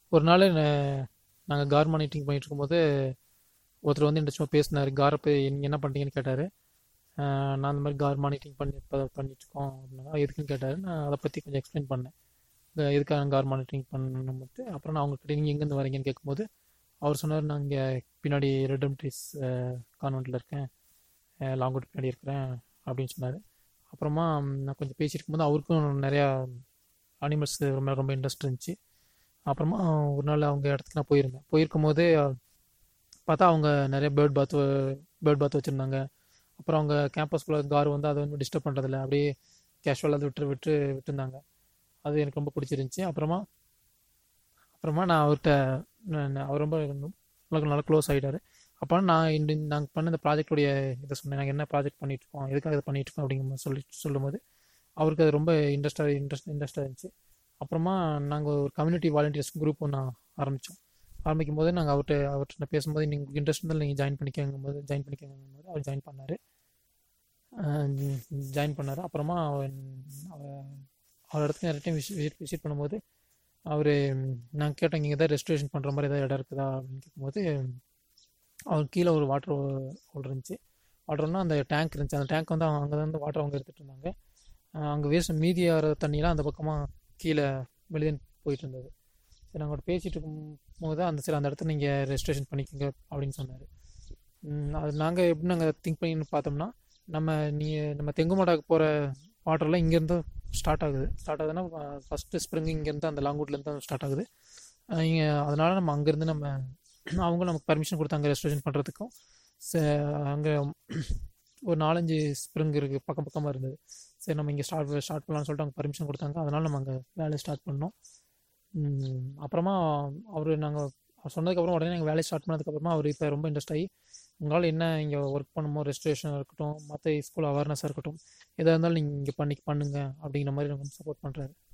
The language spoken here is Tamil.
ஒரு நாள் நாங்கள் கார் மானிட்டரிங் பண்ணிட்டு இருக்கும்போது ஒருத்தர் வந்து என்கிட்ட சும்மா பேசினார் காரை போய் நீங்கள் என்ன பண்ணுறீங்கன்னு கேட்டார் நான் அந்த மாதிரி கார் மானிட்டரிங் பண்ணி இப்போ பண்ணிட்டுருக்கோம் அப்படின்னா எதுக்குன்னு கேட்டார் நான் அதை பற்றி கொஞ்சம் எக்ஸ்பிளைன் பண்ணேன் அஹ் எதுக்காக கார் மானிட்டரிங் பண்ணணும்போது அப்புறம் நான் அவங்ககிட்ட நீங்கள் எங்கேருந்து வரீங்கன்னு கேட்கும்போது அவர் சொன்னார் நான் இங்கே பின்னாடி ரெடம்ட்ரிஸ் கான்வெண்ட்டில் இருக்கேன் லாங்கோட் பின்னாடி இருக்கிறேன் அப்படின்னு சொன்னார் அப்புறமா ம், நான் கொஞ்சம் பேசிட்டு இருக்கும்போது அவருக்கும் நிறையா அனிமல்ஸ் ரொம்ப ரொம்ப இன்ட்ரெஸ்ட் இருந்துச்சு அப்புறமா ஒரு நாள் அவங்க இடத்துக்கு நான் போயிருந்தேன் போயிருக்கும் போதே பார்த்தா அவங்க நிறைய பேர்ட் பாத் பேர்ட் பாத் வச்சுருந்தாங்க அப்புறம் அவங்க கேம்பஸ்குள்ளே கார் வந்து அதை வந்து டிஸ்டர்ப் பண்ணுறதில்ல அப்படியே கேஷுவலாக விட்டு விட்டு விட்டுருந்தாங்க அது எனக்கு ரொம்ப பிடிச்சிருந்துச்சி அப்புறமா அப்புறமா நான் அவர்கிட்ட நான் நான் அவர் ரொம்ப நல்லா நல்லா க்ளோஸ் ஆகிட்டாரு அப்போ நான் இந்த நாங்கள் பண்ண இந்த ப்ராஜெக்டுடைய இதை சொன்னேன் நாங்கள் என்ன ப்ராஜெக்ட் பண்ணிட்டு இருக்கோம் எதுக்காக இதை பண்ணிட்டு இருக்கோம் அப்படிங்கிற மாதிரி சொல்லி சொல்லும்போது அவருக்கு அது ரொம்ப இன்ட்ரெஸ்டாக இன்ட்ரெஸ்ட் இன்ட்ரெஸ்டாக இருந்துச்சு அப்புறமா நாங்கள் ஒரு கம்யூனிட்டி வாலண்டியர்ஸ் குரூப் ஒன்று ஆரம்பித்தோம் ஆரம்பிக்கும் போது நாங்கள் அவர்கிட்ட அவர்கிட்ட பேசும்போது நீங்கள் இன்ட்ரெஸ்ட் இருந்தால் நீங்கள் ஜாயின் பண்ணிக்கங்கும் போது ஜாயின் பண்ணிக்கங்கும் போது அவர் ஜாயின் பண்ணார் ஜாயின் பண்ணார் அப்புறமா அவர் அவ- அவர் இடத்துக்கு நிறைய டைம் விசிட் விசிட் பண்ணும்போது அவர் நான் கேட்டேன் இங்கே ஏதாவது ரெஸ்டரேஷன் பண்ணுற மாதிரி ஏதாவது இடம் இருக்குதா அப்படின்னு கேட்கும்போது அவர் கீழே ஒரு வாட்டர் ஹோல் இருந்துச்சு வாட்டர்னா அந்த டேங்க் இருந்துச்சு அந்த டேங்க் வந்து அங்கே தான் வாட்டர் அவங்க எடுத்துகிட்டு இருந்தாங்க அங்கே வேஸ்ட் மீதி ஆகிற தண்ணியெலாம் அந்த பக்கமாக கீழே வெளியே போயிட்டு இருந்தது சரி நாங்கள் பேசிகிட்டு இருக்கும்போது அந்த சரி அந்த இடத்த நீங்கள் ரெஜிஸ்ட்ரேஷன் பண்ணிக்கோங்க அப்படின்னு சொன்னார் அது நாங்கள் எப்படி நாங்கள் திங்க் பண்ணி பார்த்தோம்னா நம்ம நீ நம்ம தெங்குமாடாக்கு போகிற வாட்டர்லாம் இங்கேருந்து ஸ்டார்ட் ஆகுது ஸ்டார்ட் ஆகுதுன்னா ஃபஸ்ட்டு ஸ்ப்ரிங் இங்கேருந்து அந்த லாங்கூட்லேருந்து தான் ஸ்டார்ட் ஆகுது இங்கே அதனால் நம்ம அங்கேருந்து நம்ம அவங்க நமக்கு பர்மிஷன் கொடுத்தாங்க ரெஜிஸ்ட்ரேஷன் பண்ணுறதுக்கும் அங்கே ஒரு நாலஞ்சு ஸ்ப்ரிங் இருக்குது பக்கம் பக்கமாக இருந்தது சரி நம்ம இங்கே ஸ்டார்ட் ஸ்டார்ட் பண்ணலாம்னு சொல்லிட்டு அவங்க பர்மிஷன் கொடுத்தாங்க அதனால் நம்ம அங்கே வேலையை ஸ்டார்ட் பண்ணோம் உம், அப்புறமா அவர் நாங்கள் சொன்னதுக்கப்புறம் உடனே நாங்கள் வேலையை ஸ்டார்ட் பண்ணதுக்கப்புறமா அவர் இப்போ ரொம்ப இன்ட்ரெஸ்ட் ஆகி உங்களால் என்ன இங்கே ஒர்க் பண்ணுமோ ரெஜிஸ்ட்ரேஷனாக இருக்கட்டும் மற்ற ஸ்கூல் அவேர்னஸாக இருக்கட்டும் எதாக இருந்தாலும் நீங்கள் இங்கே பண்ணி பண்ணுங்க அப்படிங்கிற மாதிரி நமக்கு சப்போர்ட் பண்ணுறாரு